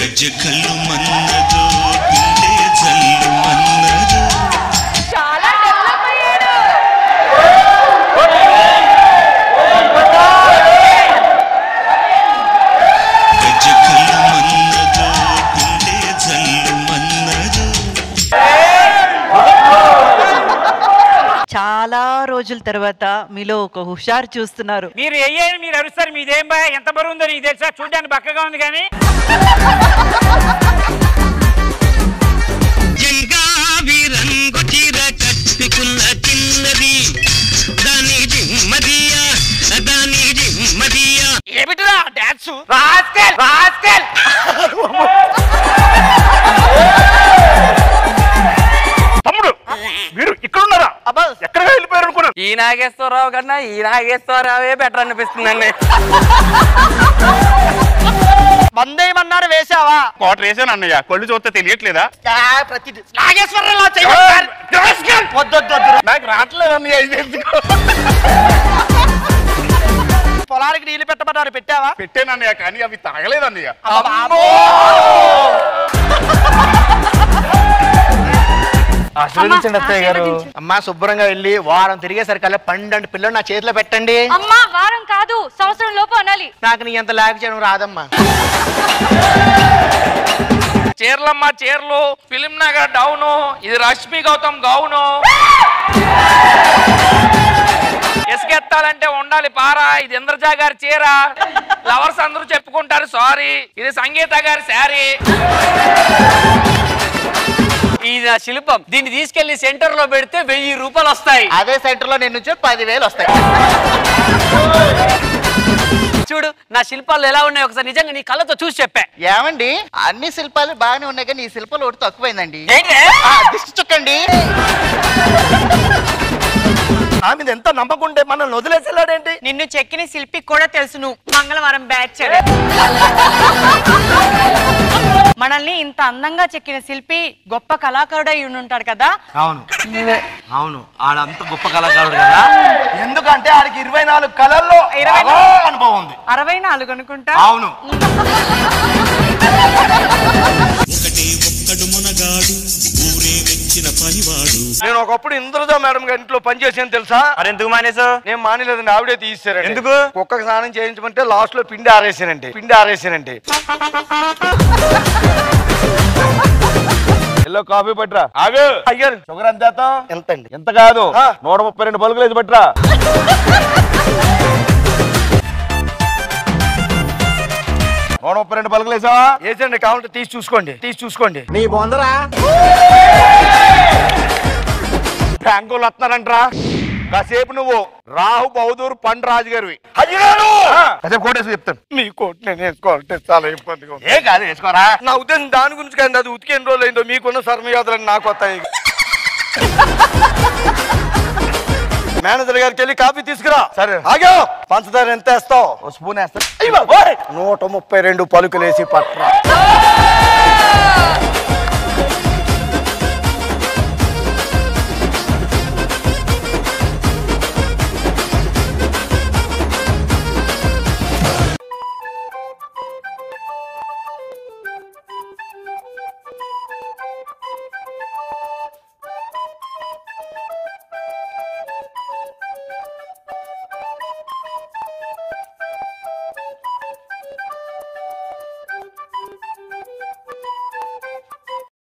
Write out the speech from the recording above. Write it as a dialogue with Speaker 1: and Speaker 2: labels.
Speaker 1: గజ్జ కల్లు మన్నదో గుండె జల్లు మన్నదో
Speaker 2: చాలా డెవలప్ అయ్యాడు
Speaker 1: గజ్జ కల్లు మన్నదో గుండె జల్లు మన్నదో
Speaker 3: చాలా రోజుల తర్వాత మీలో ఒక హుషారు చూస్తున్నారు
Speaker 4: మీరు అయ్యారు మీరు అరుస్తారు మీదేం భయ ఎంత బరువు ఉందో నీకు తెలుసా చూడడానికి బక్కగా ఉంది కానీ
Speaker 1: జంగావి రంగు చీర కట్టుకున్న చిన్నది దాని జిమ్మదియా దాని జిమ్మదియా
Speaker 4: ఏమిటిరా డాన్స్ రాస్కెల్ రాస్కెల్
Speaker 5: తమ్ముడు మీరు ఇక్కడ ఉన్నారా ఎక్కడికి వెళ్ళిపోయారు అనుకున్నాను
Speaker 6: ఈ నాగేశ్వరరావు కన్నా ఈ నాగేశ్వరరావే బెటర్ అనిపిస్తుందండి
Speaker 4: మందేమన్నారు వేసావా
Speaker 5: కోట వేసాను అన్నయ్య కళ్ళు చూస్తే తెలియట్లేదా
Speaker 4: నాగేశ్వరరావు
Speaker 5: నాకు రావట్లేదు అన్నయ్య ఇది ఎందుకు?
Speaker 4: పొలానికి నీళ్లు పెట్టమన్నారు పెట్టావా
Speaker 5: పెట్టాను అన్నయ్య కానీ అవి తాగలేదు అన్నయ్య
Speaker 7: ఆశీర్వదించండి అత్తయ్య గారు అమ్మా శుభ్రంగా వెళ్ళి వారం తిరిగేసరికల్లా పన్నెండు పిల్లలు నా చేతిలో పెట్టండి
Speaker 2: అమ్మా వారం కాదు సంవత్సరం లోపు అనాలి
Speaker 7: నాకు నీ ఎంత లాగ్ చేయడం రాదమ్మా
Speaker 6: చీరలమ్మ చీరలు ఫిలిం నగర్ డౌను ఇది రష్మి గౌతమ్ గౌను ఇసుకెత్తాలంటే ఉండాలి పారా ఇది ఇంద్రజా గారి చీర లవర్స్ అందరూ చెప్పుకుంటారు సారీ ఇది సంగీత గారి శారీ ఇది నా శిల్పం దీన్ని తీసుకెళ్లి సెంటర్ లో పెడితే వెయ్యి రూపాయలు వస్తాయి
Speaker 7: అదే సెంటర్ లో నేను నుంచి పదివేలు వస్తాయి
Speaker 6: చూడు నా శిల్పాలు ఎలా ఉన్నాయి ఒకసారి నిజంగా నీ కళ్ళతో చూసి చెప్పా
Speaker 7: ఏమండి అన్ని శిల్పాలు బాగానే ఉన్నాయి కానీ ఈ శిల్పాలు ఒకటి తక్కువైందండి
Speaker 6: ఏంటి
Speaker 7: ఆ, దిష్టి చుక్కండి
Speaker 5: ఆమె ఎంత నమ్మకుంటే మనల్ని వదిలేసేలాడేంటి
Speaker 3: నిన్ను చెక్కిన శిల్పి కూడా తెలుసు నువ్వు మంగళవారం బ్యాచ్ మనల్ని ఇంత అందంగా చెక్కిన శిల్పి గొప్ప కళాకారుడై ఉండి ఉంటాడు కదా
Speaker 7: అవును అవును ఆడంత గొప్ప కళాకారుడు కదా ఎందుకంటే ఆడికి ఇరవై నాలుగు కళల్లో
Speaker 3: ఇరవై
Speaker 7: చాలా అనుభవం ఉంది
Speaker 3: అరవై నాలుగు అనుకుంటా
Speaker 7: అవును
Speaker 1: ఒకటే ఒక్కడు మునగాడు ఊరే మెచ్చిన పనివాడు
Speaker 5: నేను ఒకప్పుడు ఇంద్రజా మేడం గారి ఇంట్లో పనిచేసాను తెలుసా
Speaker 6: మరి ఎందుకు మానేసు
Speaker 5: నేను మానేలేదండి ఆవిడే తీసారండి
Speaker 6: ఎందుకు?
Speaker 5: కుక్కకి స్నానం చేయించమంటే లాస్ట్ లో పిండి ఆరేసానండి పిండి ఆరేసానండి ఎల్లో కాఫీ పట్రా ఆగు అయ్యారు షుగర్ ఎంత ఎంత అండి ఎంత కాదు నూట ముప్పై రెండు పలుకులు వేసి పట్రా నూట ముప్పై రెండు పలుకులు వేసావా వేసండి కావాలంటే తీసి చూసుకోండి తీసి చూసుకోండి నీ బొందరా బ్యాంకులు వస్తున్నారంట్రా కాసేపు నువ్వు రాహు బహదూర్ పండ్ రాజు గారివి కాసేపు కోటేసి చెప్తాను నీ కోట్ నేను వేసుకోవాలంటే చాలా ఇబ్బందిగా ఏ కాదు వేసుకోరా నా ఉద్దేశం దాని గురించి కానీ అది ఉతికి ఎన్ని రోజులు అయిందో మీకున్న శర్మయాత్రలు నాకు వస్తాయి మేనేజర్ గారికి వెళ్ళి కాఫీ తీసుకురా సరే ఆగా పంచదార ఎంత వేస్తావు ఓ స్పూన్ వేస్తా నూట ముప్పై రెండు పలుకులేసి పట్రా